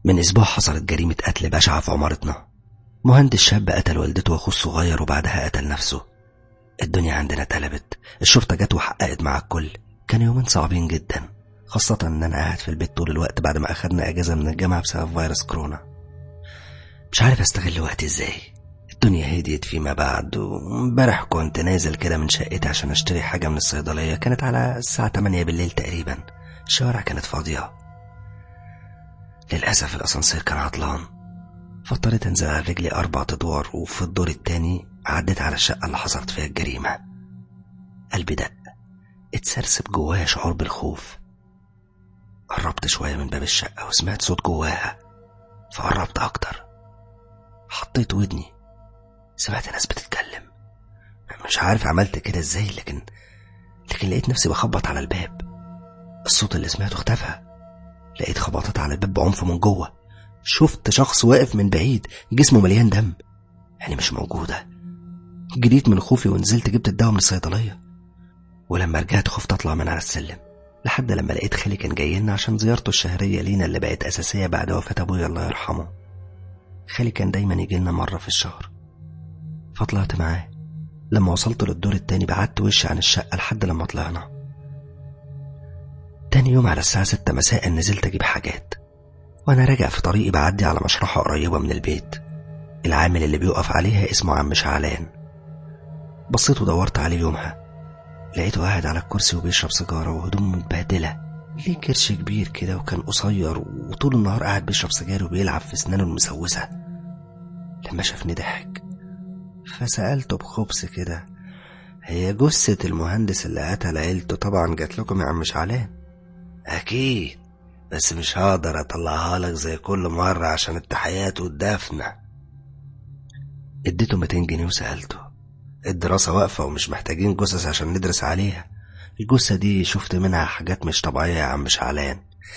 من أسبوع حصلت جريمة قتل بشعة في عمارتنا مهندس شاب قتل والدته وأخوه الصغير وبعدها قتل نفسه الدنيا عندنا اتقلبت الشرطة جت وحققت مع الكل كان يومين صعبين جدا خاصة إن أنا قاعد في البيت طول الوقت بعد ما أخدنا أجازة من الجامعة بسبب فيروس كورونا مش عارف أستغل وقتي إزاي الدنيا هديت فيما بعد وامبارح كنت نازل كده من شقتي عشان أشتري حاجة من الصيدلية كانت على الساعة 8 بالليل تقريبا الشوارع كانت فاضية للأسف الأسانسير كان عطلان فاضطريت أنزل على رجلي أربع أدوار وفي الدور التاني عديت على الشقة اللي حصلت فيها الجريمة قلبي دق اتسرسب جوايا شعور بالخوف قربت شوية من باب الشقة وسمعت صوت جواها فقربت أكتر حطيت ودني سمعت ناس بتتكلم مش عارف عملت كده ازاي لكن لكن لقيت نفسي بخبط على الباب الصوت اللي سمعته اختفى لقيت خبطت على الباب بعنف من جوه شفت شخص واقف من بعيد جسمه مليان دم يعني مش موجودة جريت من خوفي ونزلت جبت الدواء من الصيدلية ولما رجعت خفت أطلع من على السلم لحد لما لقيت خالي كان جاي لنا عشان زيارته الشهرية لينا اللي بقت أساسية بعد وفاة أبويا الله يرحمه خالي كان دايما يجي لنا مرة في الشهر فطلعت معاه لما وصلت للدور التاني بعدت وشي عن الشقة لحد لما طلعنا تاني يوم على الساعة ستة مساء نزلت أجيب حاجات وأنا راجع في طريقي بعدي على مشرحة قريبة من البيت العامل اللي بيقف عليها اسمه عم شعلان بصيت ودورت عليه يومها لقيته قاعد على الكرسي وبيشرب سيجارة وهدومه متبهدلة ليه كرش كبير كده وكان قصير وطول النهار قاعد بيشرب سجاير وبيلعب في اسنانه المسوسة لما شافني ضحك فسألته بخبث كده هي جثة المهندس اللي قتل عيلته طبعا جات لكم يا عم شعلان أكيد بس مش هقدر أطلعها لك زي كل مرة عشان التحيات والدفنة اديته 200 جنيه وسألته الدراسة واقفة ومش محتاجين جثث عشان ندرس عليها الجثة دي شفت منها حاجات مش طبيعية يا عم شعلان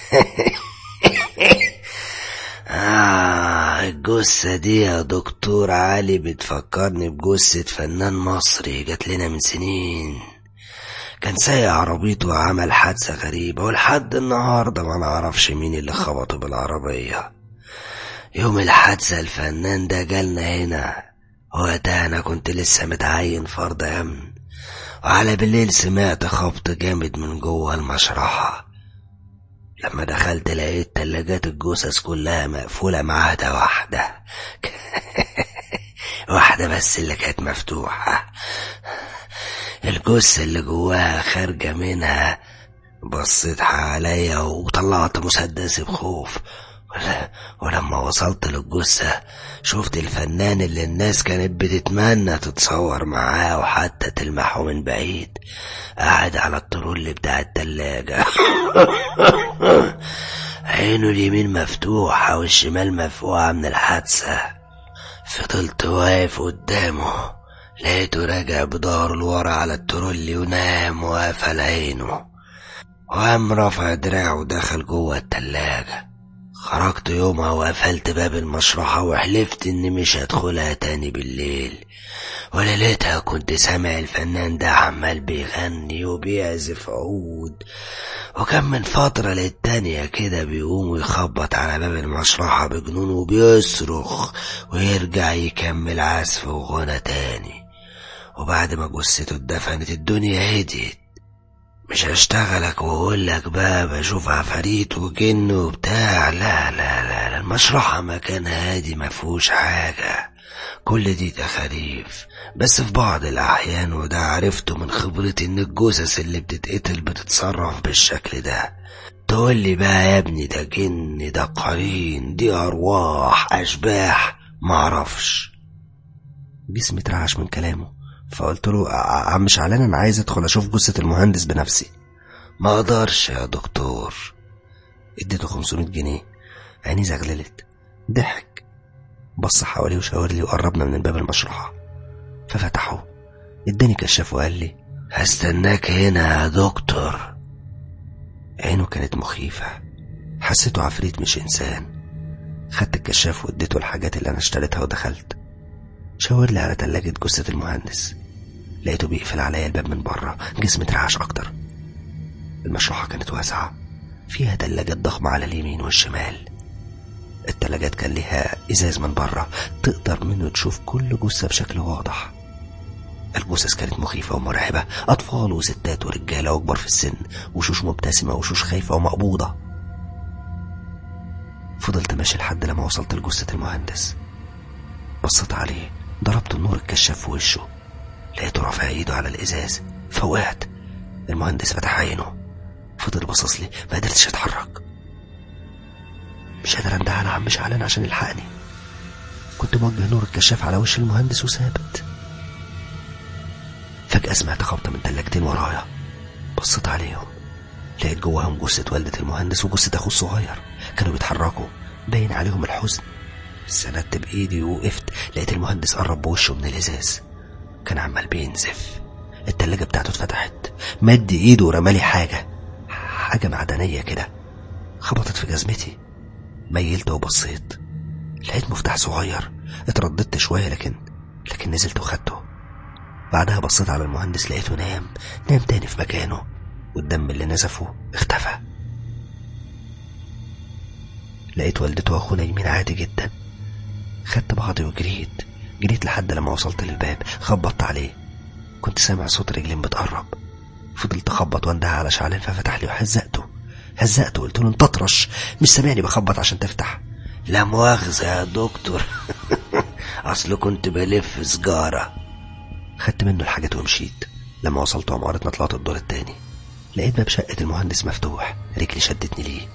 آه الجثة دي يا دكتور علي بتفكرني بجثة فنان مصري جات لنا من سنين كان سايق عربيته وعمل حادثة غريبة ولحد النهاردة ما نعرفش مين اللي خبطه بالعربية يوم الحادثة الفنان ده جالنا هنا وقتها أنا كنت لسه متعين فرد أمن وعلى بالليل سمعت خبط جامد من جوه المشرحة لما دخلت لقيت تلاجات الجثث كلها مقفولة ما عدا واحدة واحدة بس اللي كانت مفتوحة الجثة اللي جواها خارجة منها بصيت عليا وطلعت مسدسي بخوف ولما وصلت للجثة شفت الفنان اللي الناس كانت بتتمنى تتصور معاه وحتى تلمحه من بعيد قاعد على الترول بتاع التلاجة عينه اليمين مفتوحة والشمال مفقوعة من الحادثة فضلت واقف قدامه لقيته راجع بظهره لورا على الترولي ونام وقفل عينه وقام رفع دراعه ودخل جوه التلاجة خرجت يومها وقفلت باب المشرحة وحلفت اني مش هدخلها تاني بالليل وليلتها كنت سامع الفنان ده عمال بيغني وبيعزف عود وكان من فترة للتانية كده بيقوم ويخبط على باب المشرحة بجنون وبيصرخ ويرجع يكمل عزف وغنى تاني وبعد ما جثته اتدفنت الدنيا هديت مش هشتغلك واقول لك بقى بشوف عفاريت وجن وبتاع لا لا لا, لا المشرحة مكان هادي مفهوش حاجة كل دي تخاريف بس في بعض الأحيان وده عرفته من خبرتي إن الجثث اللي بتتقتل بتتصرف بالشكل ده تقول لي بقى يا ابني ده جن ده قرين دي أرواح أشباح معرفش جسمي اترعش من كلامه فقلت له عم شعلان انا عايز ادخل اشوف جثة المهندس بنفسي ما اقدرش يا دكتور اديته 500 جنيه عيني زغللت ضحك بص حواليه وشاور لي وقربنا من باب المشرحة ففتحه اداني كشاف وقال لي هستناك هنا يا دكتور عينه كانت مخيفة حسيته عفريت مش إنسان خدت الكشاف واديته الحاجات اللي أنا اشتريتها ودخلت شاور لي على تلاجة جثة المهندس لقيته بيقفل عليا الباب من بره جسمي اترعش أكتر المشرحة كانت واسعة فيها تلاجات ضخمة على اليمين والشمال التلاجات كان ليها ازاز من بره تقدر منه تشوف كل جثة بشكل واضح الجثث كانت مخيفة ومرعبة أطفال وستات ورجالة وكبار في السن وشوش مبتسمة وشوش خايفة ومقبوضة فضلت ماشي لحد لما وصلت لجثة المهندس بصيت عليه ضربت النور الكشاف في وشه لقيته رافع ايده على الازاز فوقعت المهندس فتح عينه فضل باصص لي ما قدرتش اتحرك مش قادر انده على عم شعلان عشان يلحقني كنت موجه نور الكشاف على وش المهندس وثابت فجأة سمعت خبطة من تلاجتين ورايا بصيت عليهم لقيت جواهم جثة والدة المهندس وجثة أخوه الصغير كانوا بيتحركوا باين عليهم الحزن سندت بإيدي ووقفت لقيت المهندس قرب بوشه من الإزاز كان عمال بينزف التلاجة بتاعته اتفتحت مد إيده ورمالي حاجة حاجة معدنية كده خبطت في جزمتي ميلت وبصيت لقيت مفتاح صغير اترددت شوية لكن لكن نزلت وخدته بعدها بصيت على المهندس لقيته نام نام تاني في مكانه والدم اللي نزفه اختفى لقيت والدته واخوه نايمين عادي جدا خدت بعضي وجريت جريت لحد لما وصلت للباب خبطت عليه كنت سامع صوت رجلين بتقرب فضلت اخبط وانده على شعلان ففتح لي وهزقته هزقته قلت له انت اطرش مش سامعني بخبط عشان تفتح لا مؤاخذة يا دكتور اصل كنت بلف سجارة خدت منه الحاجات ومشيت لما وصلت عمارتنا طلعت الدور التاني لقيت باب شقة المهندس مفتوح رجلي شدتني ليه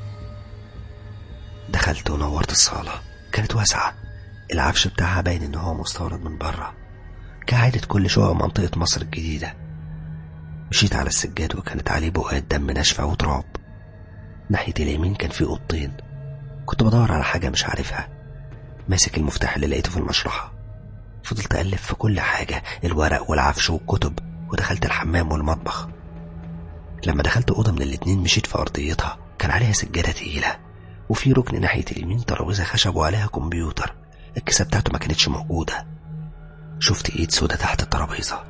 دخلت ونورت الصالة كانت واسعة العفش بتاعها باين ان هو مستورد من بره كعادة كل شقق منطقة مصر الجديدة مشيت على السجاد وكانت عليه بقعة دم ناشفة وتراب ناحية اليمين كان في أوضتين كنت بدور على حاجة مش عارفها ماسك المفتاح اللي لقيته في المشرحة فضلت أقلب في كل حاجة الورق والعفش والكتب ودخلت الحمام والمطبخ لما دخلت أوضة من الاتنين مشيت في أرضيتها كان عليها سجادة تقيلة وفي ركن ناحية اليمين ترابيزة خشب وعليها كمبيوتر الكيسة بتاعته ما كانتش موجودة شفت ايد سودة تحت الترابيزة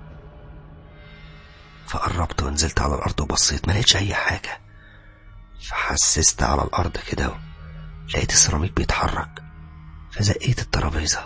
فقربت ونزلت على الأرض وبصيت ما لقيتش أي حاجة فحسست على الأرض كده لقيت السيراميك بيتحرك فزقيت الترابيزة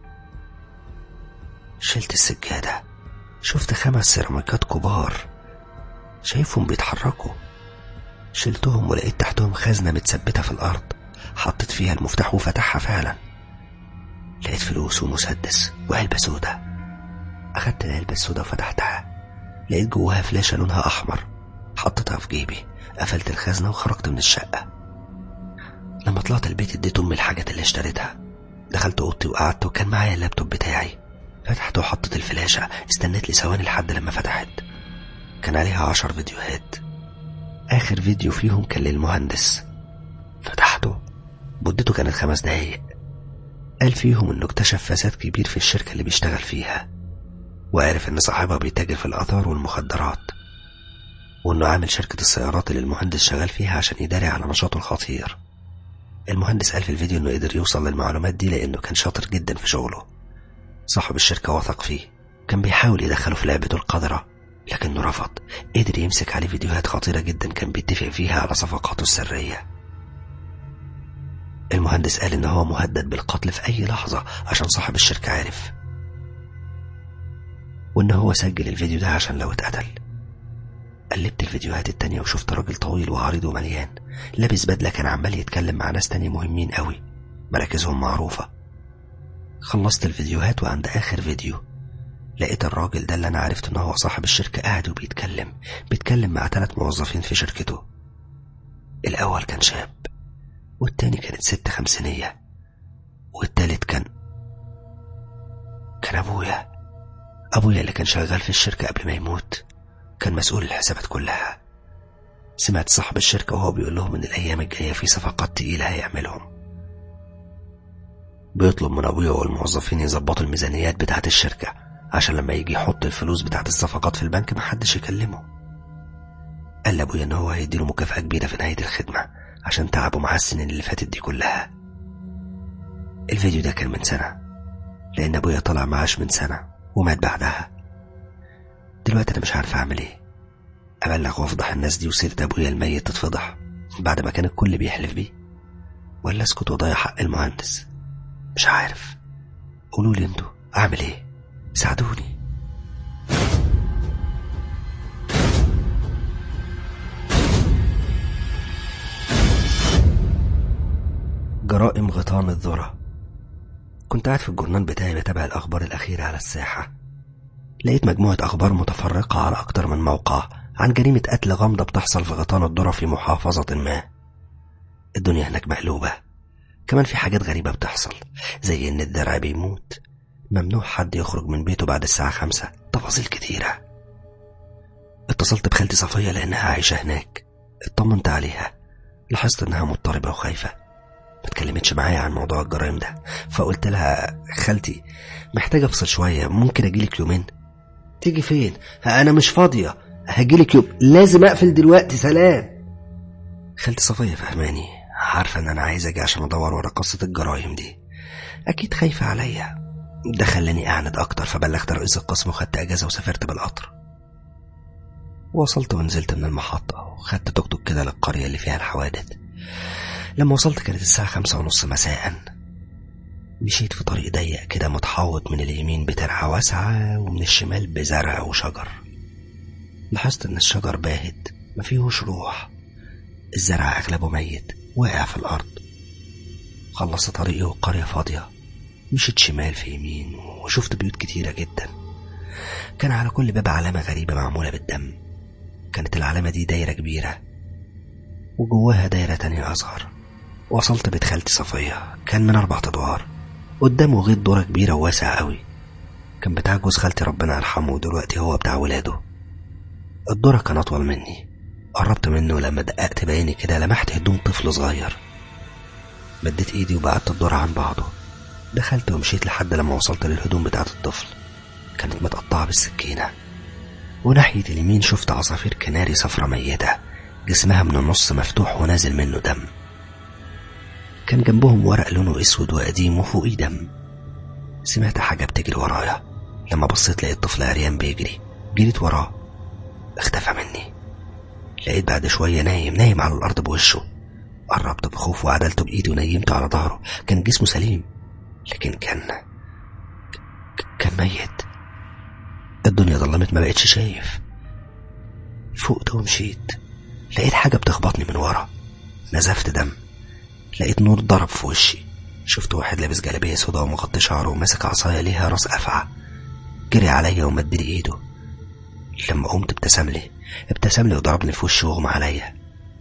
شلت السجادة شفت خمس سيراميكات كبار شايفهم بيتحركوا شلتهم ولقيت تحتهم خزنة متثبتة في الأرض حطيت فيها المفتاح وفتحها فعلا لقيت فلوس ومسدس وعلبة سودة أخدت العلبة السودة وفتحتها لقيت جواها فلاشة لونها أحمر حطيتها في جيبي قفلت الخزنة وخرجت من الشقة لما طلعت البيت اديت أمي الحاجات اللي اشتريتها دخلت أوضتي وقعدت وكان معايا اللابتوب بتاعي فتحت وحطيت الفلاشة استنيت لي ثواني لحد لما فتحت كان عليها عشر فيديوهات آخر فيديو فيهم كان للمهندس فتحته مدته كانت خمس دقايق قال فيهم انه اكتشف فساد كبير في الشركة اللي بيشتغل فيها وعرف ان صاحبها بيتاجر في الآثار والمخدرات وانه عامل شركة السيارات اللي المهندس شغال فيها عشان يداري على نشاطه الخطير المهندس قال في الفيديو انه قدر يوصل للمعلومات دي لانه كان شاطر جدا في شغله صاحب الشركة وثق فيه كان بيحاول يدخله في لعبته القذرة لكنه رفض قدر يمسك عليه فيديوهات خطيرة جدا كان بيتفق فيها على صفقاته السرية المهندس قال إن هو مهدد بالقتل في أي لحظة عشان صاحب الشركة عارف وإن هو سجل الفيديو ده عشان لو اتقتل قلبت الفيديوهات التانية وشفت راجل طويل وعريض ومليان لابس بدلة كان عمال يتكلم مع ناس تانية مهمين قوي مراكزهم معروفة خلصت الفيديوهات وعند آخر فيديو لقيت الراجل ده اللي أنا عرفت إن هو صاحب الشركة قاعد وبيتكلم بيتكلم مع ثلاث موظفين في شركته الأول كان شاب والتاني كانت ست خمسينية والتالت كان كان أبويا أبويا اللي كان شغال في الشركة قبل ما يموت كان مسؤول الحسابات كلها سمعت صاحب الشركة وهو بيقول لهم إن الأيام الجاية في صفقات تقيلة هيعملهم بيطلب من أبويا والموظفين يظبطوا الميزانيات بتاعة الشركة عشان لما يجي يحط الفلوس بتاعة الصفقات في البنك محدش يكلمه قال لأبويا إن هو هيديله مكافأة كبيرة في نهاية الخدمة عشان تعبه مع السنين اللي فاتت دي كلها الفيديو ده كان من سنة لأن أبويا طلع معاش من سنة ومات بعدها دلوقتي أنا مش عارف أعمل إيه أبلغ وأفضح الناس دي وسيرة أبويا الميت تتفضح بعد ما كان الكل بيحلف بيه ولا اسكت وضيع حق المهندس مش عارف قولوا لي انتوا اعمل ايه ساعدوني جرائم غيطان الذرة كنت قاعد في الجورنال بتاعي بتابع الأخبار الأخيرة على الساحة لقيت مجموعة أخبار متفرقة على أكتر من موقع عن جريمة قتل غامضة بتحصل في غيطان الذرة في محافظة ما الدنيا هناك مقلوبة كمان في حاجات غريبة بتحصل زي إن الدرع بيموت ممنوع حد يخرج من بيته بعد الساعة خمسة تفاصيل كتيرة اتصلت بخالتي صفية لأنها عايشة هناك اطمنت عليها لاحظت إنها مضطربة وخايفة ما اتكلمتش معايا عن موضوع الجرايم ده فقلت لها خالتي محتاجة أفصل شوية ممكن أجيلك يومين تيجي فين أنا مش فاضية هجيلك يوم لازم أقفل دلوقتي سلام خالتي صفية فهماني عارفة إن أنا عايز أجي عشان أدور ورا قصة الجرايم دي أكيد خايفة عليا ده خلاني أعند أكتر فبلغت رئيس القسم وخدت أجازة وسافرت بالقطر وصلت ونزلت من المحطة وخدت توك توك كده للقرية اللي فيها الحوادث لما وصلت كانت الساعة خمسة ونص مساء مشيت في طريق ضيق كده متحوط من اليمين بترعة واسعة ومن الشمال بزرع وشجر لاحظت إن الشجر باهت مفيهوش روح الزرع أغلبه ميت واقع في الأرض خلصت طريقي والقرية فاضية مشيت شمال في يمين وشفت بيوت كتيرة جدا كان على كل باب علامة غريبة معمولة بالدم كانت العلامة دي دايرة كبيرة وجواها دايرة تانية أصغر وصلت بيت خالتي صفية كان من أربع أدوار قدامه غيط دورة كبيرة وواسع قوي كان بتاع جوز خالتي ربنا يرحمه ودلوقتي هو بتاع ولاده الدورة كان أطول مني قربت منه ولما دققت بعيني كده لمحت هدوم طفل صغير مديت ايدي وبعدت الدور عن بعضه دخلت ومشيت لحد لما وصلت للهدوم بتاعت الطفل كانت متقطعة بالسكينة وناحية اليمين شفت عصافير كناري صفرة ميتة جسمها من النص مفتوح ونازل منه دم كان جنبهم ورق لونه اسود وقديم وفوقيه دم سمعت حاجة بتجري ورايا لما بصيت لقيت طفل عريان بيجري جريت وراه اختفى مني لقيت بعد شوية نايم نايم على الأرض بوشه قربت بخوف وعدلته بإيدي ونيمته على ظهره كان جسمه سليم لكن كان كان ميت الدنيا ظلمت ما بقتش شايف فقت ومشيت لقيت حاجة بتخبطني من ورا نزفت دم لقيت نور ضرب في وشي شفت واحد لابس جلابية سودا ومغطي شعره وماسك عصاية ليها راس أفعى جري عليا ومدلي إيده لما قمت ابتسم لي ابتسم لي وضربني في وشي واغمى عليا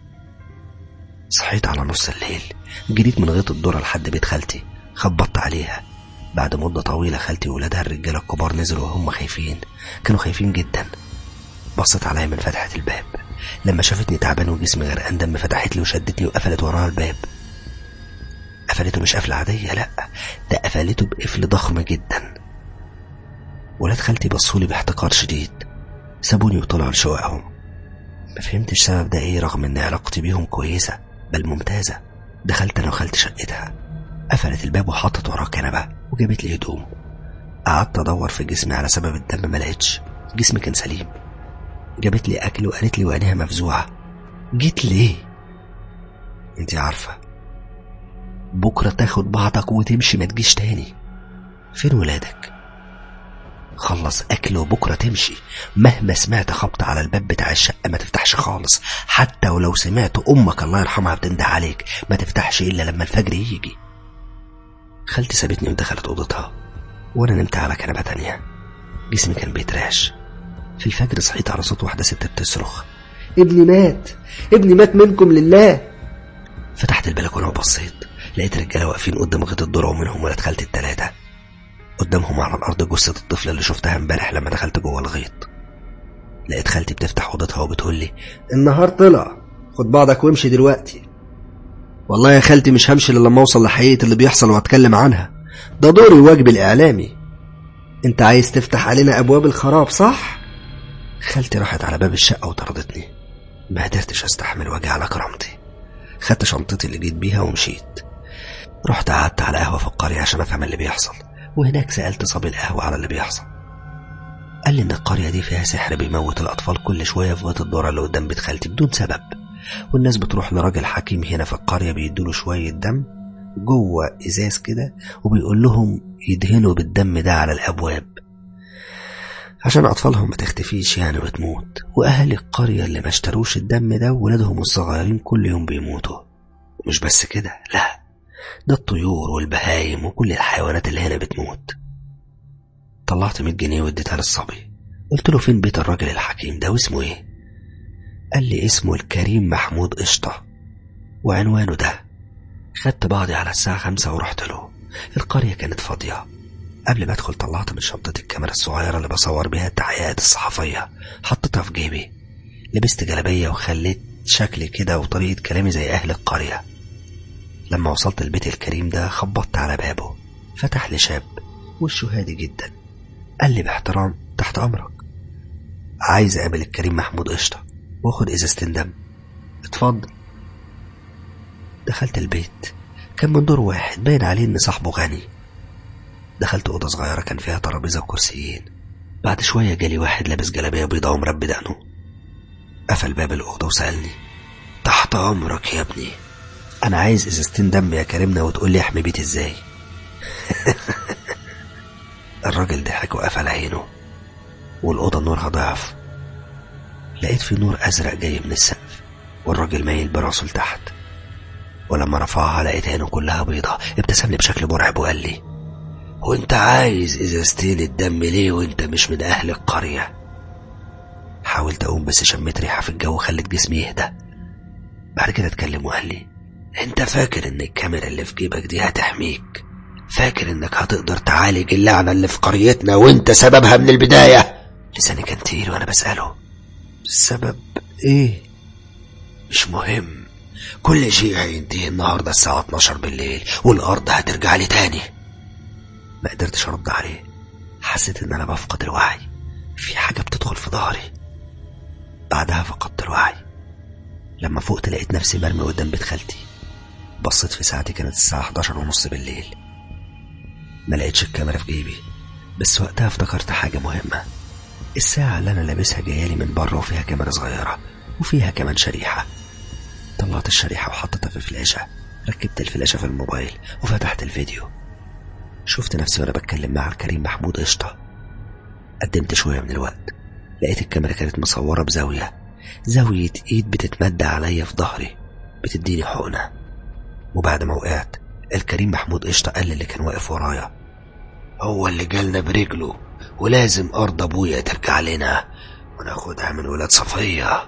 صحيت على نص الليل جريت من غيط الدورة لحد بيت خالتي خبطت عليها بعد مدة طويلة خالتي وولادها الرجالة الكبار نزلوا وهم خايفين كانوا خايفين جدا بصت عليا من فتحة الباب لما شافتني تعبان وجسمي غرقان دم فتحت لي وشدتني وقفلت وراها الباب قفلته مش قفلة عادية لأ ده قفلته بقفل ضخم جدا ولاد خالتي بصولي باحتقار شديد سابوني وطلعوا لشققهم ما فهمتش سبب ده ايه رغم ان علاقتي بيهم كويسة بل ممتازة دخلت انا وخالتي شقتها قفلت الباب وحطت وراه كنبة وجابت لي هدوم قعدت ادور في جسمي على سبب الدم ما لقيتش جسمي كان سليم جابت لي اكل وقالت لي وعينيها مفزوعة جيت ليه انت عارفة بكرة تاخد بعضك وتمشي ما تجيش تاني فين ولادك خلص اكل وبكرة تمشي مهما سمعت خبط على الباب بتاع الشقة ما تفتحش خالص حتى ولو سمعت امك الله يرحمها بتنده عليك ما تفتحش الا لما الفجر يجي خالتي سابتني ودخلت اوضتها وانا نمت على كنبة تانية جسمي كان بيتراش في الفجر صحيت على صوت واحدة ست بتصرخ ابني مات ابني مات منكم لله فتحت البلكونة وبصيت لقيت رجالة واقفين قدام غيط الذرة ومنهم ولاد خالتي التلاتة قدامهم على الأرض جثة الطفل اللي شفتها امبارح لما دخلت جوه الغيط لقيت خالتي بتفتح أوضتها وبتقول لي النهار طلع خد بعضك وامشي دلوقتي والله يا خالتي مش همشي إلا لما أوصل لحقيقة اللي بيحصل وأتكلم عنها ده دوري وواجبي الإعلامي أنت عايز تفتح علينا أبواب الخراب صح؟ خالتي راحت على باب الشقة وطردتني ما قدرتش أستحمل وجع على كرامتي خدت شنطتي اللي جيت بيها ومشيت رحت قعدت على قهوة في القرية عشان أفهم اللي بيحصل وهناك سألت صبي القهوة على اللي بيحصل قال لي إن القرية دي فيها سحر بيموت الأطفال كل شوية في غيط الدورة اللي قدام بيت خالتي بدون سبب والناس بتروح لراجل حكيم هنا في القرية بيدوله شوية دم جوه إزاز كده وبيقول لهم يدهنوا بالدم ده على الأبواب عشان أطفالهم ما تختفيش يعني وتموت وأهل القرية اللي ما اشتروش الدم ده ولادهم الصغيرين كل يوم بيموتوا ومش بس كده لا ده الطيور والبهايم وكل الحيوانات اللي هنا بتموت طلعت 100 جنيه واديتها للصبي قلت له فين بيت الراجل الحكيم ده واسمه ايه قال لي اسمه الكريم محمود قشطة وعنوانه ده خدت بعضي على الساعة خمسة ورحت له القرية كانت فاضية قبل ما ادخل طلعت من شنطتي الكاميرا الصغيرة اللي بصور بيها التحقيقات الصحفية حطيتها في جيبي لبست جلابية وخليت شكلي كده وطريقة كلامي زي أهل القرية لما وصلت البيت الكريم ده خبطت على بابه فتح لي شاب وشه هادي جدا قال لي باحترام تحت أمرك عايز أقابل الكريم محمود قشطة واخد إزازتين دم اتفضل دخلت البيت كان من دور واحد باين عليه إن صاحبه غني دخلت أوضة صغيرة كان فيها ترابيزة وكرسيين بعد شوية جالي واحد لابس جلابية بيضاء ومربي دقنه قفل باب الأوضة وسألني تحت أمرك يا ابني أنا عايز إزازتين دم يا كريمنا وتقول لي أحمي بيتي إزاي الراجل ضحك وقفل عينه والأوضة نورها ضعف لقيت في نور أزرق جاي من السقف والراجل مايل براسه لتحت ولما رفعها لقيت عينه كلها بيضة ابتسم لي بشكل مرعب وقال لي وانت عايز ازازتين الدم ليه وانت مش من اهل القرية حاولت اقوم بس شميت ريحة في الجو خلت جسمي يهدى بعد كده اتكلم وقال لي انت فاكر ان الكاميرا اللي في جيبك دي هتحميك فاكر انك هتقدر تعالج اللعنة اللي في قريتنا وانت سببها من البداية لساني كان تقيل وانا بسأله السبب ايه مش مهم كل شيء هينتهي النهاردة الساعة 12 بالليل والأرض هترجع لي تاني ما قدرتش أرد عليه حسيت إن أنا بفقد الوعي في حاجة بتدخل في ظهري بعدها فقدت الوعي لما فقت لقيت نفسي مرمي قدام بيت خالتي بصيت في ساعتي كانت الساعة 11 ونص بالليل ما لقيتش الكاميرا في جيبي بس وقتها افتكرت حاجة مهمة الساعة اللي أنا لابسها جايالي من بره وفيها كاميرا صغيرة وفيها كمان شريحة طلعت الشريحة وحطيتها في الفلاشة ركبت الفلاشة في الموبايل وفتحت الفيديو شفت نفسي وانا بتكلم مع الكريم محمود قشطة قدمت شوية من الوقت لقيت الكاميرا كانت مصورة بزاوية زاوية ايد بتتمد عليا في ظهري بتديني حقنة وبعد ما وقعت الكريم محمود قشطة قال اللي كان واقف ورايا هو اللي جالنا برجله ولازم أرض أبويا ترجع لنا وناخدها من ولاد صفية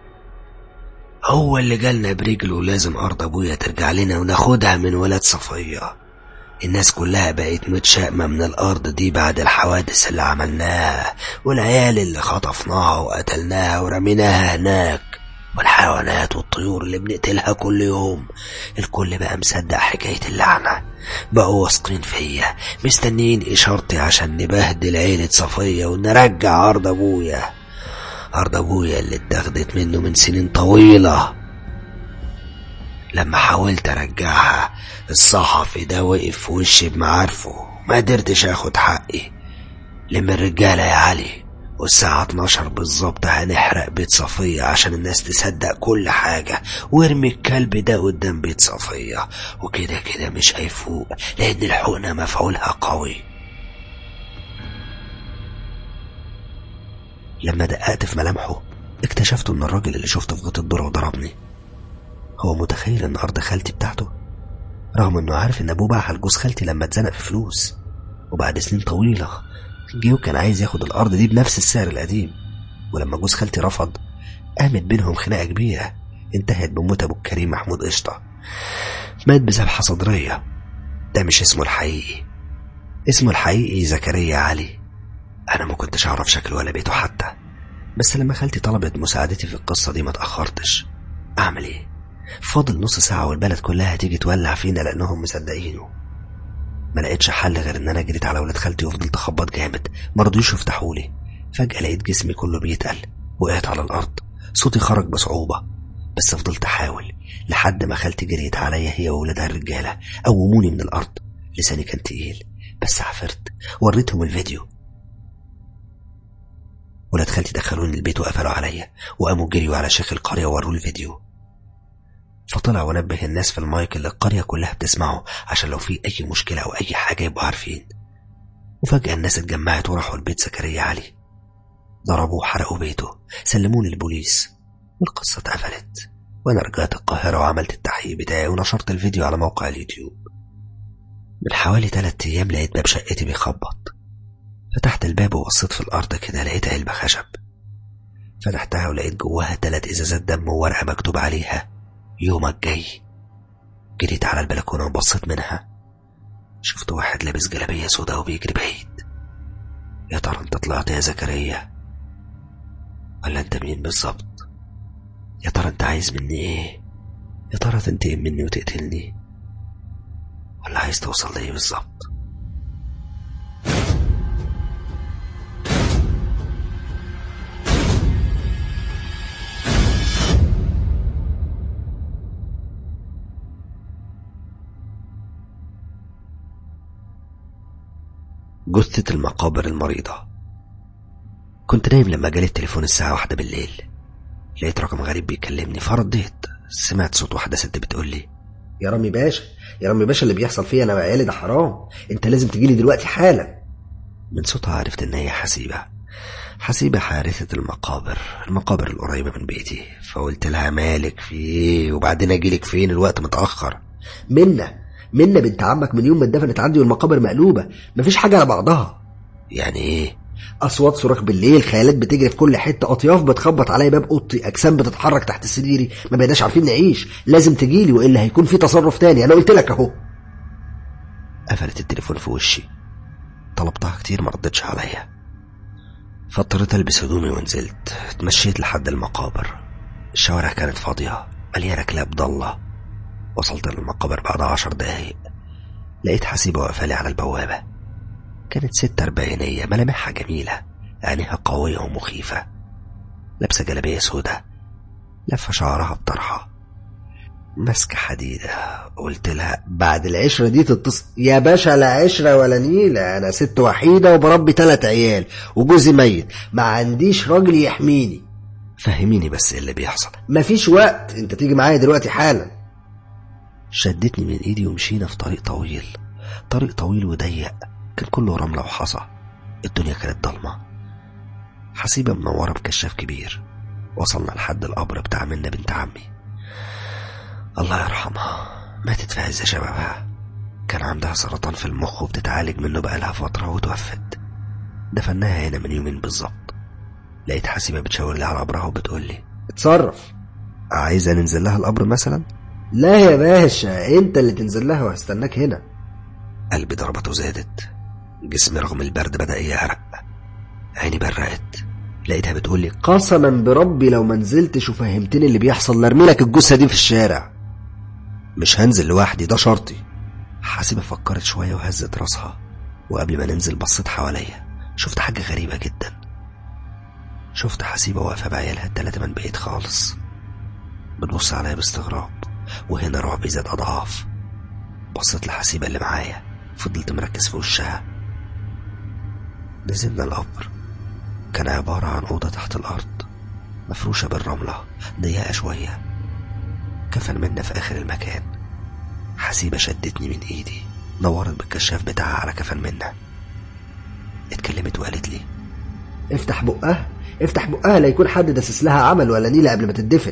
هو اللي جالنا برجله ولازم أرض أبويا ترجع لنا وناخدها من ولاد صفية الناس كلها بقت متشائمة من الأرض دي بعد الحوادث اللي عملناها والعيال اللي خطفناها وقتلناها ورميناها هناك والحيوانات والطيور اللي بنقتلها كل يوم الكل بقى مصدق حكاية اللعنة بقوا واثقين فيا مستنيين إشارتي عشان نبهدل عيلة صفية ونرجع أرض أبويا أرض أبويا اللي اتاخدت منه من سنين طويلة لما حاولت أرجعها الصحفي ده وقف في وشي بمعارفه ما قدرتش اخد حقي لم الرجالة يا علي والساعة 12 بالظبط هنحرق بيت صفية عشان الناس تصدق كل حاجة وارمي الكلب ده قدام بيت صفية وكده كده مش هيفوق لأن الحقنة مفعولها قوي لما دققت في ملامحه اكتشفت ان الراجل اللي شفته في غيط الذرة وضربني هو متخيل ان ارض خالتي بتاعته رغم انه عارف ان ابوه باعها لجوز خالتي لما اتزنق في فلوس وبعد سنين طويلة جه وكان عايز ياخد الارض دي بنفس السعر القديم ولما جوز خالتي رفض قامت بينهم خناقة كبيرة انتهت بموت ابو الكريم محمود قشطة مات بذبحة صدرية ده مش اسمه الحقيقي اسمه الحقيقي زكريا علي انا ما كنتش اعرف شكله ولا بيته حتى بس لما خالتي طلبت مساعدتي في القصة دي ما تأخرتش اعمل ايه فاضل نص ساعة والبلد كلها هتيجي تولع فينا لأنهم مصدقينه ما لقيتش حل غير إن أنا جريت على ولاد خالتي وفضلت أخبط جامد مرضوش يفتحوا لي فجأة لقيت جسمي كله بيتقل وقعت على الأرض صوتي خرج بصعوبة بس فضلت أحاول لحد ما خالتي جريت عليا هي وولادها الرجالة قوموني من الأرض لساني كان تقيل بس عفرت وريتهم الفيديو ولاد خالتي دخلوني البيت وقفلوا عليا وقاموا جريوا على شيخ القرية ووروا الفيديو فطلع ونبه الناس في المايك اللي القرية كلها بتسمعه عشان لو في أي مشكلة أو أي حاجة يبقوا عارفين وفجأة الناس اتجمعت وراحوا لبيت زكريا علي ضربوه وحرقوا بيته سلموه للبوليس والقصة اتقفلت وأنا رجعت القاهرة وعملت التحقيق بتاعي ونشرت الفيديو على موقع اليوتيوب من حوالي تلات أيام لقيت باب شقتي بيخبط فتحت الباب وبصيت في الأرض كده لقيت علبة خشب فتحتها ولقيت جواها تلات إزازات دم وورقة مكتوب عليها يومك جاي جريت على البلكونة وبصيت منها شفت واحد لابس جلابية سودا وبيجري بعيد يا ترى انت طلعت يا زكريا ولا انت مين بالظبط يا ترى انت عايز مني ايه يا ترى تنتقم مني وتقتلني ولا عايز توصل لي بالظبط جثة المقابر المريضة كنت نايم لما جالي التليفون الساعة واحدة بالليل لقيت رقم غريب بيكلمني فرديت سمعت صوت واحدة ست بتقول لي يا رامي باشا يا رامي باشا اللي بيحصل فيا انا وعيالي ده حرام انت لازم تجيلي دلوقتي حالا من صوتها عرفت ان هي حسيبة حسيبة حارثة المقابر المقابر القريبة من بيتي فقلت لها مالك في ايه وبعدين اجيلك فين الوقت متأخر منا منا بنت عمك من يوم ما اتدفنت عندي والمقابر مقلوبة مفيش حاجة على بعضها يعني ايه اصوات صراخ بالليل خيالات بتجري في كل حته اطياف بتخبط عليا باب اوضتي اجسام بتتحرك تحت سريري ما بقيناش عارفين نعيش لازم تجيلي والا هيكون في تصرف تاني انا قلت لك اهو قفلت التليفون في وشي طلبتها كتير ما ردتش عليا فاضطريت البس هدومي ونزلت اتمشيت لحد المقابر الشوارع كانت فاضية مليانة كلاب ضالة وصلت للمقابر بعد عشر دقايق لقيت حسيبة واقفة لي على البوابة كانت ست أربعينية ملامحها جميلة عينيها قوية ومخيفة لابسة جلابية سودة لفة شعرها بطرحة ماسكة حديدة قلت لها بعد العشرة دي تتصل يا باشا لا عشرة ولا نيلة أنا ست وحيدة وبربي تلات عيال وجوزي ميت ما عنديش راجل يحميني فهميني بس إيه اللي بيحصل مفيش وقت أنت تيجي معايا دلوقتي حالا شدتني من ايدي ومشينا في طريق طويل طريق طويل وضيق كان كله رملة وحصى الدنيا كانت ضلمة حسيبة منورة بكشاف كبير وصلنا لحد القبر بتاع منة بنت عمي الله يرحمها ماتت في عز شبابها كان عندها سرطان في المخ وبتتعالج منه بقالها فترة وتوفت دفناها هنا من يومين بالظبط لقيت حسيبة بتشاور لي على قبرها وبتقول لي اتصرف عايزة ننزل لها القبر مثلا لا يا باشا انت اللي تنزل لها وهستناك هنا قلبي ضربته زادت جسمي رغم البرد بدأ يعرق عيني برقت لقيتها بتقول لي قسما بربي لو ما نزلتش وفهمتني اللي بيحصل لارمي لك الجثه دي في الشارع مش هنزل لوحدي ده شرطي حاسبة فكرت شوية وهزت راسها وقبل ما ننزل بصيت حواليا شفت حاجة غريبة جدا شفت حسيبة واقفة بعيالها التلاتة من بعيد خالص بتبص عليا باستغراب وهنا رعبي زاد أضعاف بصيت لحسيبة اللي معايا فضلت مركز في وشها نزلنا القبر كان عبارة عن أوضة تحت الأرض مفروشة بالرملة ضيقة شوية كفن منا في آخر المكان حسيبة شدتني من إيدي نورت بالكشاف بتاعها على كفن منا اتكلمت وقالت لي افتح بقها افتح بقها لا يكون حد داسس لها عمل ولا نيله قبل ما تدفن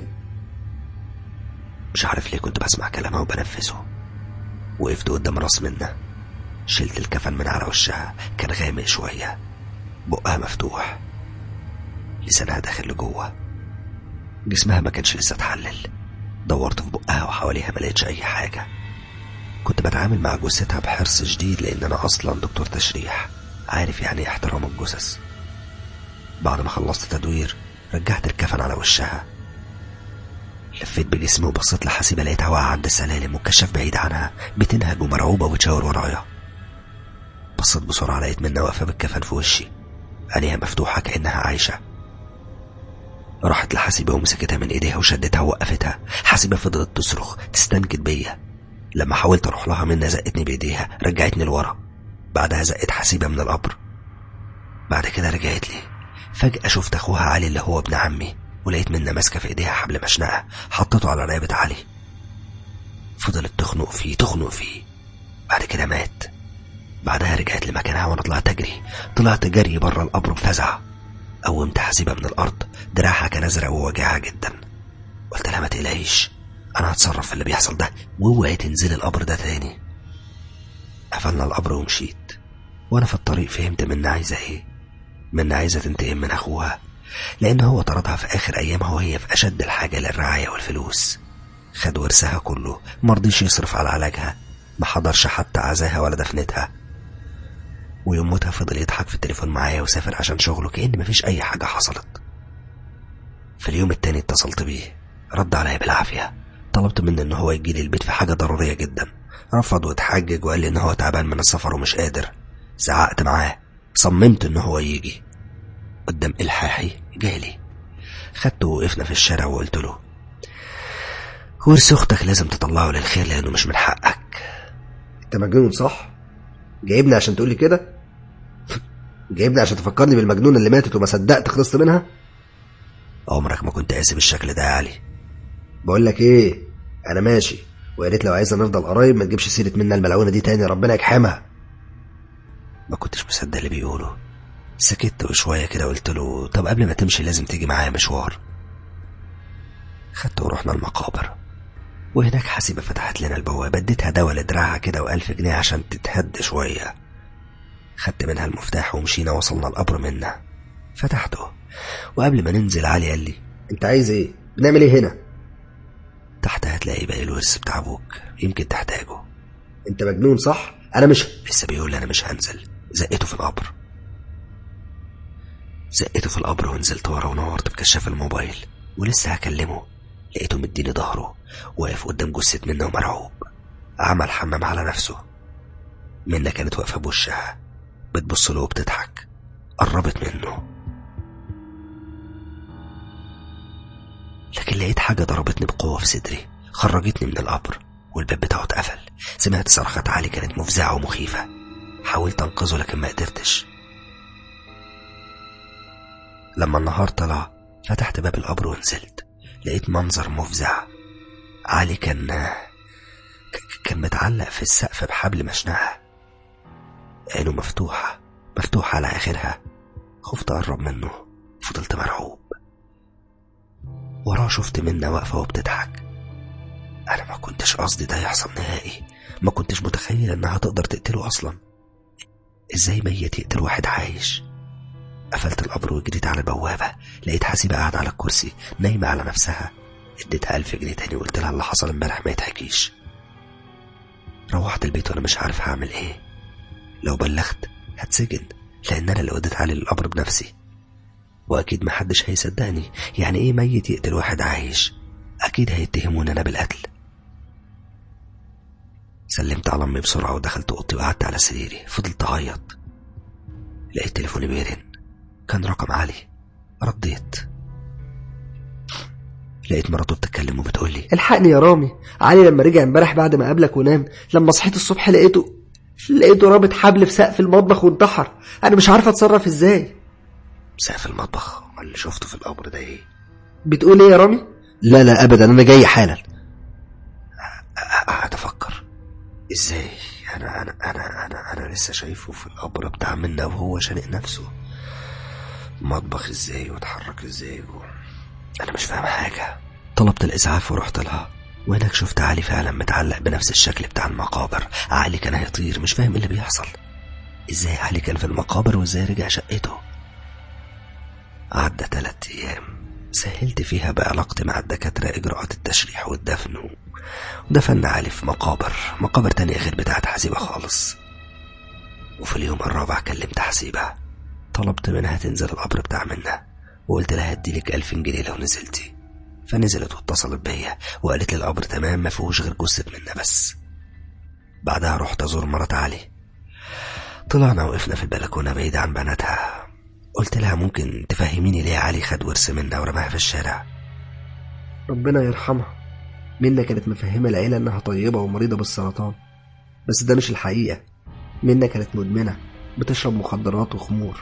مش عارف ليه كنت بسمع كلامها وبنفذه وقفت قدام راس منا شلت الكفن من على وشها كان غامق شوية بقها مفتوح لسانها داخل لجوه جسمها ما كانش لسه اتحلل دورت في بقها وحواليها ما لقيتش اي حاجه كنت بتعامل مع جثتها بحرص شديد لان انا اصلا دكتور تشريح عارف يعني ايه احترام الجثث بعد ما خلصت تدوير رجعت الكفن على وشها لفيت بجسمي وبصيت لحسيبة لقيتها واقعة عند السلالم والكشاف بعيد عنها بتنهج ومرعوبة وبتشاور ورايا بصيت بسرعة لقيت منها واقفة بالكفن في وشي عينيها مفتوحة كأنها عايشة راحت لحسيبة ومسكتها من ايديها وشدتها ووقفتها حسيبة فضلت تصرخ تستنكد بيا لما حاولت اروح لها منها زقتني بايديها رجعتني لورا بعدها زقت حسيبة من القبر بعد كده رجعت لي فجأة شفت اخوها علي اللي هو ابن عمي ولقيت منها ماسكة في ايديها حبل مشنقة حطيته على رقبة علي فضلت تخنق فيه تخنق فيه بعد كده مات بعدها رجعت لمكانها وانا طلعت اجري طلعت جري بره القبر بفزع قومت حسيبة من الارض دراعها كان ازرق ووجعها جدا قلت لها ما تقلقيش انا هتصرف في اللي بيحصل ده واوعي تنزلي القبر ده تاني قفلنا القبر ومشيت وانا في الطريق فهمت منها عايزه ايه منها عايزه تنتقم من اخوها لان هو طردها في اخر ايامها وهي في اشد الحاجه للرعايه والفلوس خد ورثها كله مرضيش يصرف على علاجها ما حضرش حتى عزاها ولا دفنتها ويوم موتها فضل يضحك في التليفون معايا وسافر عشان شغله كأن مفيش أي حاجة حصلت في اليوم التاني اتصلت بيه رد عليا بالعافية طلبت منه إن هو يجي لي البيت في حاجة ضرورية جدا رفض واتحجج وقال لي إن هو تعبان من السفر ومش قادر زعقت معاه صممت إن هو يجي قدام إلحاحي جالي خدته ووقفنا في الشارع وقلت له ورث أختك لازم تطلعه للخير لأنه مش من حقك انت مجنون صح جايبني عشان تقولي كده جايبني عشان تفكرني بالمجنونه اللي ماتت وما صدقت خلصت منها عمرك ما كنت قاسي بالشكل ده يا علي بقول لك ايه انا ماشي ويا ريت لو عايزه نفضل قرايب ما تجيبش سيره منا الملعونه دي تاني ربنا يجحمها ما كنتش مصدق اللي بيقوله سكت وشوية كده قلت له طب قبل ما تمشي لازم تيجي معايا مشوار خدته ورحنا المقابر وهناك حسيبة فتحت لنا البوابة اديتها دواء لدراعها كده وألف جنيه عشان تتهد شوية خدت منها المفتاح ومشينا وصلنا القبر منا فتحته وقبل ما ننزل علي قال لي انت عايز ايه بنعمل ايه هنا تحت هتلاقي باقي الورث بتاع ابوك يمكن تحتاجه انت مجنون صح انا مش لسه بيقول لي انا مش هنزل زقته في القبر زقته في القبر ونزلت ورا ونورت بكشاف الموبايل ولسه هكلمه لقيته مديني ظهره واقف قدام جثة منة ومرعوب عمل حمام على نفسه منة كانت واقفة بوشها بتبص له وبتضحك قربت منه لكن لقيت حاجة ضربتني بقوة في صدري خرجتني من القبر والباب بتاعه اتقفل سمعت صرخات عالي كانت مفزعة ومخيفة حاولت أنقذه لكن ما قدرتش لما النهار طلع فتحت باب القبر ونزلت لقيت منظر مفزع علي كان ك- كان متعلق في السقف بحبل مشنقة عينه مفتوحة مفتوحة على آخرها خفت أقرب منه فضلت مرعوب وراه شفت منة واقفة وبتضحك أنا ما كنتش قصدي ده يحصل نهائي ما كنتش متخيل إنها تقدر تقتله أصلا إزاي ميت يقتل واحد عايش قفلت القبر وجريت على البوابة لقيت حسيبة قاعدة على الكرسي نايمة على نفسها اديتها ألف جنيه تاني وقلت لها اللي حصل امبارح ما يتحكيش روحت البيت وأنا مش عارف هعمل إيه لو بلغت هتسجن لأن أنا اللي وديت علي القبر بنفسي وأكيد محدش هيصدقني يعني إيه ميت يقتل واحد عايش أكيد هيتهموني أنا بالقتل سلمت على أمي بسرعة ودخلت أوضتي وقعدت على سريري فضلت أعيط لقيت تليفوني بيرن كان رقم علي رديت لقيت مراته بتتكلم وبتقول لي الحقني يا رامي علي لما رجع امبارح بعد ما قابلك ونام لما صحيت الصبح لقيته لقيته رابط حبل في سقف المطبخ وانتحر انا مش عارف اتصرف ازاي سقف المطبخ اللي شفته في القبر ده ايه بتقول ايه يا رامي لا لا ابدا انا جاي حالا قاعد افكر ازاي انا انا انا انا انا لسه شايفه في القبر بتاع منا وهو شانق نفسه مطبخ ازاي واتحرك ازاي و... انا مش فاهم حاجه طلبت الاسعاف ورحت لها وهناك شفت علي فعلا متعلق بنفس الشكل بتاع المقابر علي كان هيطير مش فاهم ايه اللي بيحصل ازاي علي كان في المقابر وازاي رجع شقته عدى تلات ايام سهلت فيها بعلاقتي مع الدكاترة إجراءات التشريح والدفن و... ودفنا علي في مقابر مقابر تانية غير بتاعت حسيبة خالص وفي اليوم الرابع كلمت حسيبة طلبت منها تنزل القبر بتاع منا وقلت لها هديلك ألف جنيه لو نزلتي فنزلت واتصلت بيا وقالت لي القبر تمام ما فيهوش غير جثة منا بس بعدها رحت أزور مرات علي طلعنا وقفنا في البلكونة بعيد عن بناتها قلت لها ممكن تفهميني ليه علي خد ورث منا ورماها في الشارع ربنا يرحمها منة كانت مفهمة العيلة انها طيبة ومريضة بالسرطان بس ده مش الحقيقة منة كانت مدمنة بتشرب مخدرات وخمور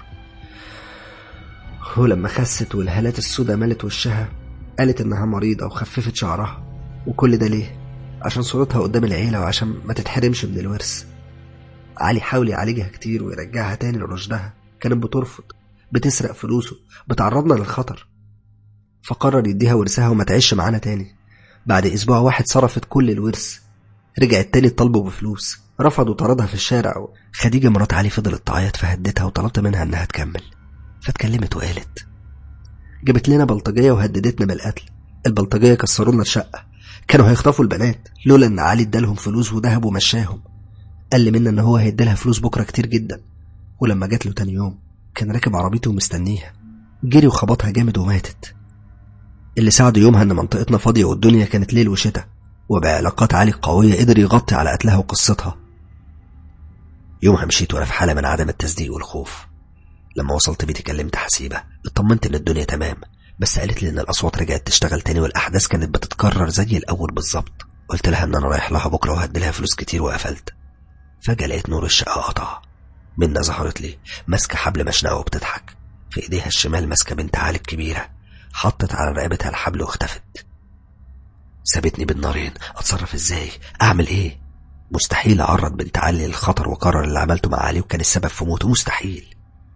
ولما خست والهالات السوداء ملت وشها قالت انها مريضة وخففت شعرها وكل ده ليه عشان صورتها قدام العيلة وعشان ما تتحرمش من الورث علي حاول يعالجها كتير ويرجعها تاني لرشدها كانت بترفض بتسرق فلوسه بتعرضنا للخطر فقرر يديها ورثها وما تعيش معانا تاني بعد أسبوع واحد صرفت كل الورث رجعت تاني تطالبه بفلوس رفض وطردها في الشارع خديجة مرات علي فضلت تعيط فهدتها وطلبت منها إنها تكمل فاتكلمت وقالت جابت لنا بلطجية وهددتنا بالقتل البلطجية كسروا لنا الشقة كانوا هيخطفوا البنات لولا إن علي ادالهم فلوس وذهب ومشاهم قال لي منا إن هو هيديلها فلوس بكرة كتير جدا ولما جات له تاني يوم كان راكب عربيته ومستنيها جري وخبطها جامد وماتت اللي ساعده يومها إن منطقتنا فاضية والدنيا كانت ليل وشتاء وبعلاقات علي قوية قدر يغطي على قتلها وقصتها يومها مشيت وأنا في حالة من عدم التصديق والخوف لما وصلت بيتي كلمت حسيبة اطمنت إن الدنيا تمام بس قالت لي إن الأصوات رجعت تشتغل تاني والأحداث كانت بتتكرر زي الأول بالظبط قلت لها إن أنا رايح لها بكرة وهدي لها فلوس كتير وقفلت فجأة لقيت نور الشقة قطع منى ظهرت لي ماسكة حبل مشنقة وبتضحك في إيديها الشمال ماسكة بنت علي الكبيرة حطت على رقبتها الحبل واختفت سابتني بالنارين اتصرف ازاي اعمل ايه مستحيل اعرض بنت علي للخطر واكرر اللي عملته مع علي وكان السبب في موته مستحيل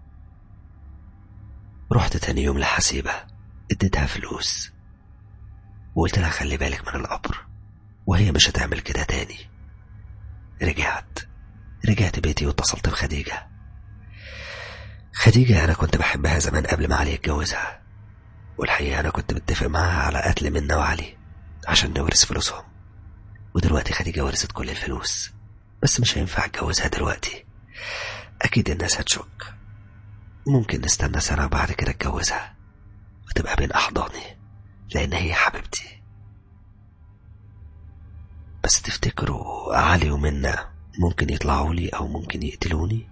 رحت تاني يوم لحسيبة اديتها فلوس وقلت لها خلي بالك من القبر وهي مش هتعمل كده تاني رجعت رجعت بيتي واتصلت بخديجة خديجة أنا كنت بحبها زمان قبل ما علي يتجوزها والحقيقة أنا كنت متفق معاها على قتل منى وعلي عشان نورث فلوسهم ودلوقتي خديجة ورثت كل الفلوس بس مش هينفع اتجوزها دلوقتي أكيد الناس هتشك ممكن نستنى سنة وبعد كده اتجوزها وتبقى بين أحضاني لأن هي حبيبتي بس تفتكروا علي ومنى ممكن يطلعوا لي أو ممكن يقتلوني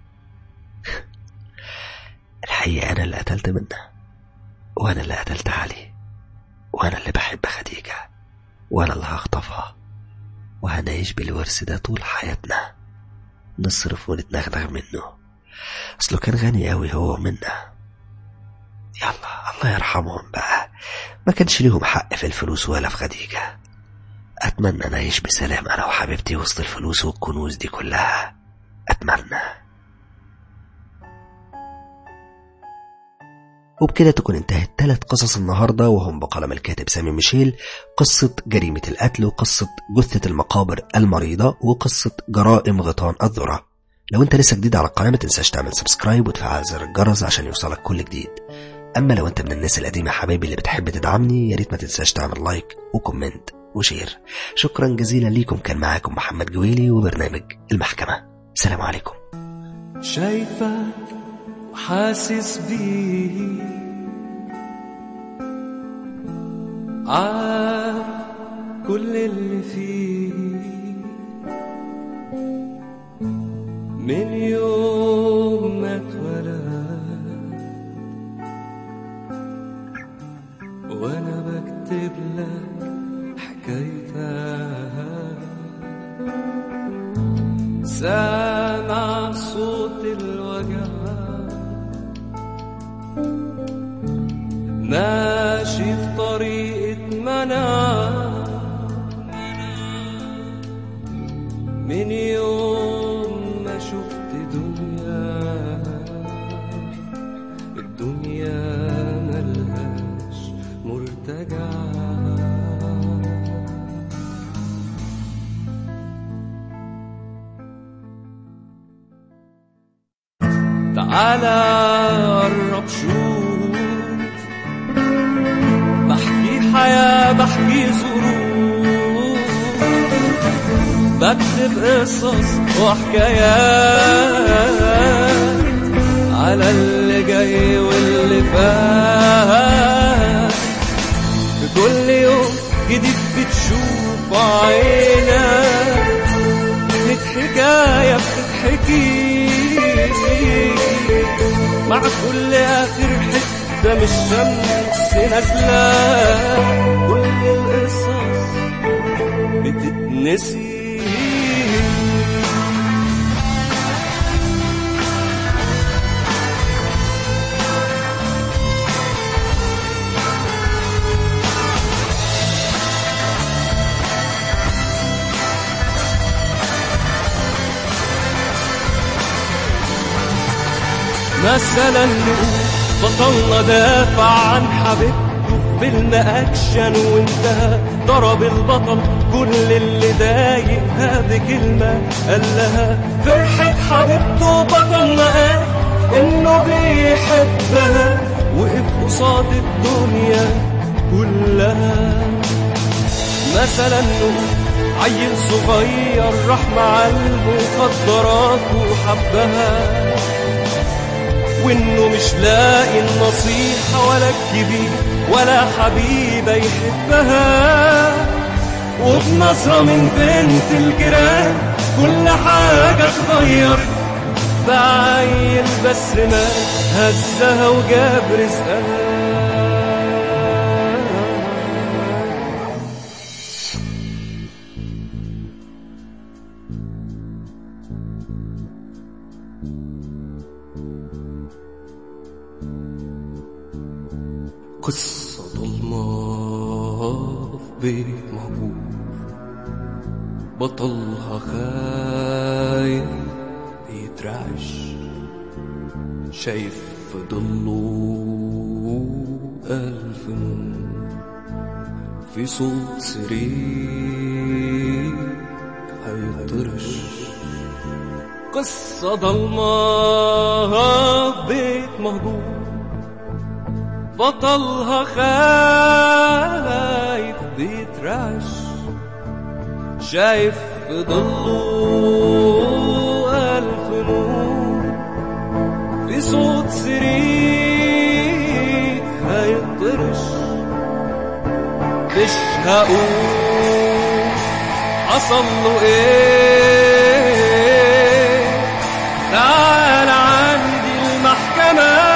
الحقيقة أنا اللي قتلت منى وأنا اللي قتلت علي وأنا اللي بحب خديجة وأنا اللي هخطفها وهنعيش بالورث ده طول حياتنا نصرف ونتنغنغ منه أصله كان غني أوي هو ومنا يلا الله يرحمهم بقى ما كانش ليهم حق في الفلوس ولا في خديجة أتمنى نعيش بسلام أنا وحبيبتي وسط الفلوس والكنوز دي كلها أتمنى وبكده تكون انتهت ثلاث قصص النهاردة وهم بقلم الكاتب سامي ميشيل قصة جريمة القتل وقصة جثة المقابر المريضة وقصة جرائم غيطان الذرة لو انت لسه جديد على القناة ما تنساش تعمل سبسكرايب وتفعل زر الجرس عشان يوصلك كل جديد اما لو انت من الناس القديمة حبايبي اللي بتحب تدعمني يا ريت ما تنساش تعمل لايك وكومنت وشير شكرا جزيلا ليكم كان معاكم محمد جويلي وبرنامج المحكمة سلام عليكم شايفك وحاسس بيه عارف كل اللي فيه من يوم ما اتولد وانا بكتب لك حكايتها سامع صوت الوجع ماشي في طريقة منع من يوم ما شفت دنيا الدنيا ملهاش مرتجع تعالى قرب شوف بحكي حياة بحكي ظروف بكتب قصص وحكايات على اللي جاي واللي فات في كل يوم جديد بتشوف عينك كانت حكاية بتتحكي مع كل آخر حتة من الشمس نازلة كل القصص بتتنسي مثلا نقول بطلنا دافع عن حبيبته في فيلم اكشن وانتهى ضرب البطل كل اللي ضايقها بكلمة قال لها فرحة حبيبته بطلنا قال انه بيحبها وقف قصاد الدنيا كلها مثلا نقول عيل صغير راح مع المخدرات وحبها وانه مش لاقي النصيحة ولا الكبير ولا حبيبة يحبها وبنظرة من بنت الجيران كل حاجة اتغير بعيل بس ما هزها وجاب رزقها قصة ضلمة في بيت مهجور بطلها خايف بيترعش شايف في ضله ألف نور في صوت سرير هيطرش قصة ضلمة في بيت مهجور بطلها خايف بيترعش شايف في ضله ألف نور في صوت سرير هيطرش مش هقول حصل له ايه تعال عندي المحكمه